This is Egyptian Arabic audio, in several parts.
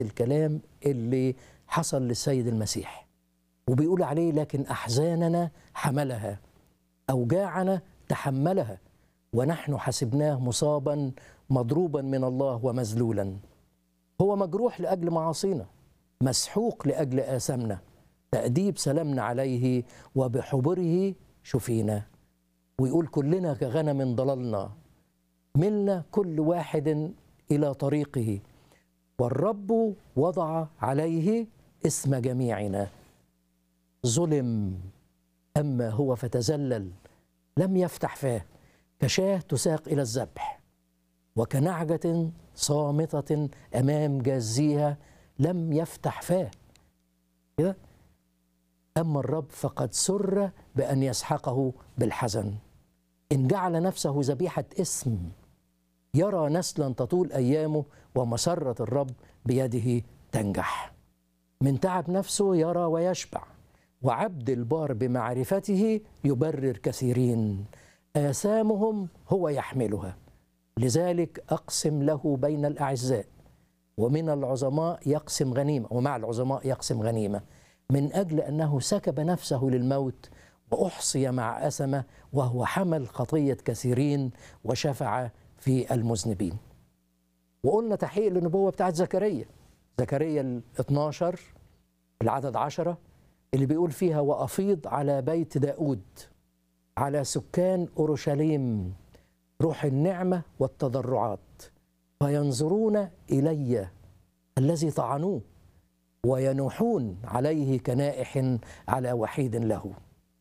الكلام اللي حصل للسيد المسيح وبيقول عليه لكن أحزاننا حملها أوجاعنا تحملها ونحن حسبناه مصابا مضروبا من الله ومذلولا هو مجروح لأجل معاصينا مسحوق لأجل آثامنا تأديب سلامنا عليه وبحبره شفينا ويقول كلنا كغنم ضللنا ملنا كل واحد إلى طريقه والرب وضع عليه اسم جميعنا ظلم أما هو فتزلل لم يفتح فاه كشاة تساق إلى الذبح وكنعجة صامتة أمام جازيها لم يفتح فاه كده أما الرب فقد سر بأن يسحقه بالحزن إن جعل نفسه ذبيحة اسم يرى نسلا تطول أيامه ومسرة الرب بيده تنجح من تعب نفسه يرى ويشبع وعبد البار بمعرفته يبرر كثيرين آثامهم هو يحملها لذلك أقسم له بين الأعزاء ومن العظماء يقسم غنيمة ومع العظماء يقسم غنيمة من أجل أنه سكب نفسه للموت وأحصي مع أسمة وهو حمل خطية كثيرين وشفع في المذنبين وقلنا تحقيق للنبوة بتاعت زكريا زكريا ال 12 العدد عشرة اللي بيقول فيها وأفيض على بيت داود على سكان أورشليم روح النعمة والتضرعات فينظرون إلي الذي طعنوه وينوحون عليه كنائح على وحيد له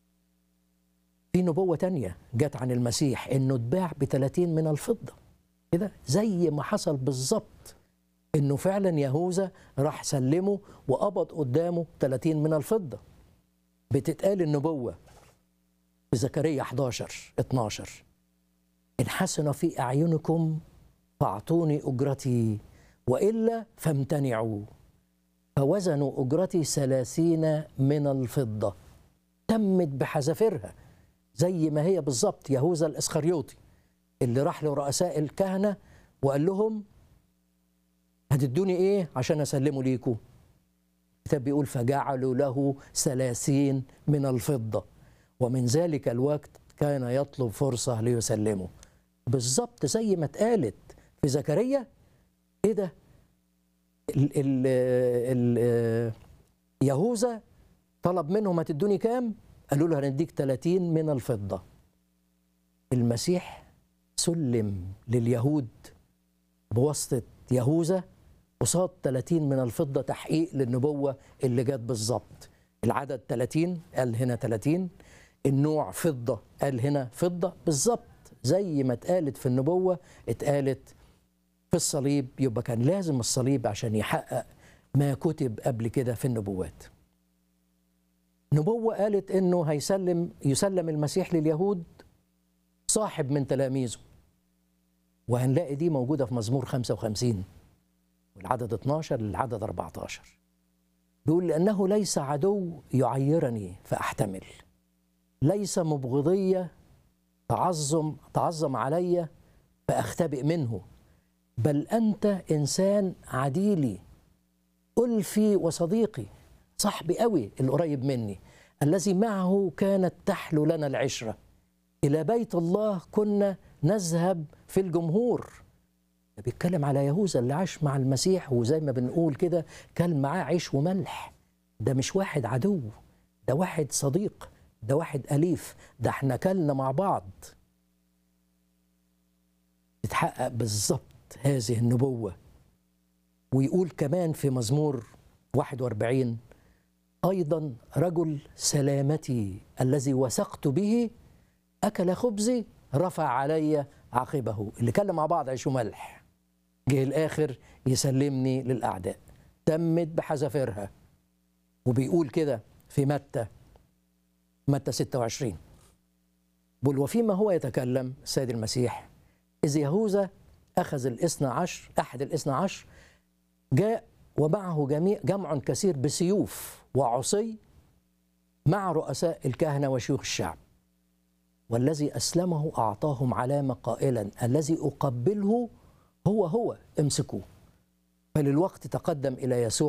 في نبوة تانية جت عن المسيح انه اتباع ب 30 من الفضة كده زي ما حصل بالظبط انه فعلا يهوذا راح سلمه وقبض قدامه 30 من الفضة بتتقال النبوة في زكريا 11 12 إن حسن في أعينكم فاعطوني أجرتي وإلا فامتنعوا فوزنوا أجرتي ثلاثين من الفضة تمت بحذافيرها زي ما هي بالظبط يهوذا الإسخريوطي اللي راح لرؤساء الكهنة وقال لهم هتدوني إيه عشان أسلمه ليكم الكتاب بيقول فجعلوا له ثلاثين من الفضة ومن ذلك الوقت كان يطلب فرصة ليسلمه بالظبط زي ما اتقالت في زكريا ايه ده ال ال ال يهوذا طلب منهم هتدوني كام قالوا له هنديك 30 من الفضة المسيح سلم لليهود بواسطة يهوذا قصاد 30 من الفضة تحقيق للنبوة اللي جت بالظبط العدد 30 قال هنا 30 النوع فضة قال هنا فضة بالظبط زي ما اتقالت في النبوة اتقالت في الصليب يبقى كان لازم الصليب عشان يحقق ما كتب قبل كده في النبوات نبوة قالت انه هيسلم يسلم المسيح لليهود صاحب من تلاميذه وهنلاقي دي موجودة في مزمور 55 والعدد 12 للعدد 14 بيقول لأنه ليس عدو يعيرني فأحتمل ليس مبغضية تعظم تعظم علي فأختبئ منه بل أنت إنسان عديلي ألفي وصديقي صاحبي قوي القريب مني الذي معه كانت تحلو لنا العشرة إلى بيت الله كنا نذهب في الجمهور بيتكلم على يهوذا اللي عاش مع المسيح وزي ما بنقول كده كان معاه عيش وملح ده مش واحد عدو ده واحد صديق ده واحد أليف ده احنا كلنا مع بعض تتحقق بالظبط هذه النبوة ويقول كمان في مزمور 41 أيضا رجل سلامتي الذي وثقت به أكل خبزي رفع علي عقبه اللي كلم مع بعض عيش وملح جه الآخر يسلمني للأعداء تمت بحذافيرها وبيقول كده في متى متى 26 بل وفيما هو يتكلم السيد المسيح إذ يهوذا أخذ الاثنى عشر أحد الاثنى عشر جاء ومعه جميع جمع كثير بسيوف وعصي مع رؤساء الكهنة وشيوخ الشعب والذي أسلمه أعطاهم علامة قائلا الذي أقبله هو هو امسكوه بل الوقت تقدم إلى يسوع